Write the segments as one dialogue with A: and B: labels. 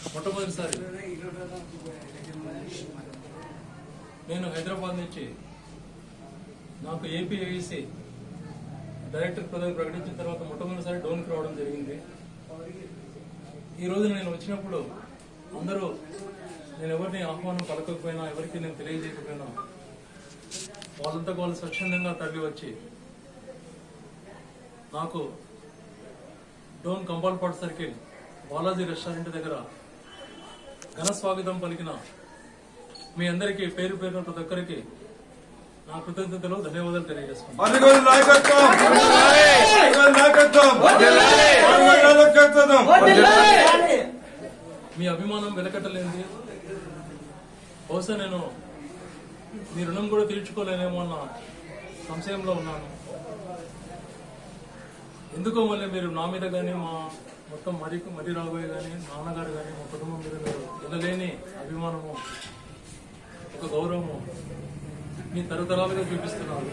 A: మొట్టమొదటిసారి నేను హైదరాబాద్ నుంచి నాకు ఏపీఐసి డైరెక్టర్ పదవి ప్రకటించిన తర్వాత మొట్టమొదటిసారి డోన్కి రావడం జరిగింది ఈ రోజు నేను వచ్చినప్పుడు అందరూ నేను ఎవరిని ఆహ్వానం పలకకపోయినా ఎవరికి నేను తెలియజేయకపోయినా వాళ్ళంతా వాళ్ళు స్వచ్ఛందంగా తరలి వచ్చి నాకు డోన్ కంపాల్పాడు సర్కిల్ బాలాజీ రెస్టారెంట్ దగ్గర ఘన స్వాగతం పలికిన మీ అందరికీ పేరు పేరున ప్రతి ఒక్కరికి నా కృతజ్ఞతలు ధన్యవాదాలు తెలియజేస్తున్నాను
B: అధికారుల నాయకత్వం అధికారుల నాయకత్వం అధికారుల నాయకత్వం
A: మీ అభిమానం వెలకట్టలేంది బహుశా నేను మీ రుణం కూడా తీర్చుకోలేనేమో అన్న సంశయంలో ఉన్నాను ఎందుకో మళ్ళీ మీరు నా మీద కానీ మా మొత్తం మరి మరి రాబోయే కానీ నాన్నగారు కానీ మా కుటుంబం మీద మీరు ఎనలేని అభిమానము ఒక గౌరవము మీ తరతరాలుగా చూపిస్తున్నారు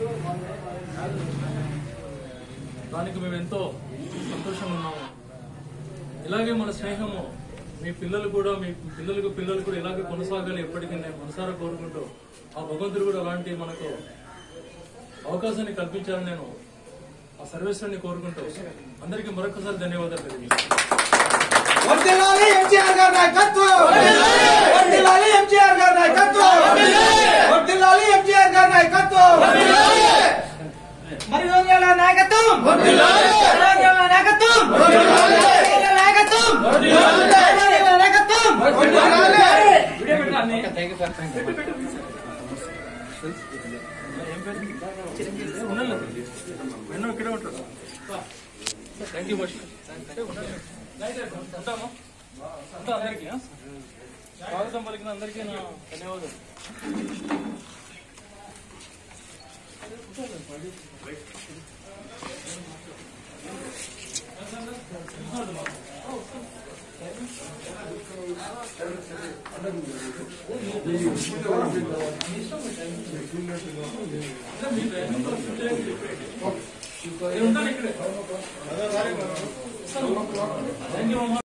A: దానికి మేము ఎంతో సంతోషంగా ఉన్నాము ఇలాగే మన స్నేహము మీ పిల్లలు కూడా మీ పిల్లలకు పిల్లలు కూడా ఇలాగే కొనసాగాలి ఎప్పటికీ నేను మనసారా కోరుకుంటూ ఆ భగవంతుడు కూడా అలాంటి మనకు అవకాశాన్ని కల్పించాలని నేను ఆ సర్వేశ్వరుని కోరుకుంటూ అందరికీ మరొకసారి ధన్యవాదాలు తెలియజేస్తాను
C: వర్ధిల్లాలి ఎంజీఆర్ గారి నాయకత్వం వర్ధిల్లాలి ఎంజీఆర్ గారి నాయకత్వం వర్ధిల్లాలి ఎంజీఆర్ గారి నాయకత్వం మరి వందల నాయకత్వం వందల నాయకత్వం వందల నాయకత్వం వందల నాయకత్వం
A: ఎన్నో ఇక్కడే ఉంటారు థ్యాంక్ యూ మచ్ ఉంటామా ఉంటా అందరికీ ఆ? స్వాగతం పలికిన అందరికీ నా ధన్యవాదాలు నేను ఉంటాను ఇక్కడే థ్యాంక్ యూ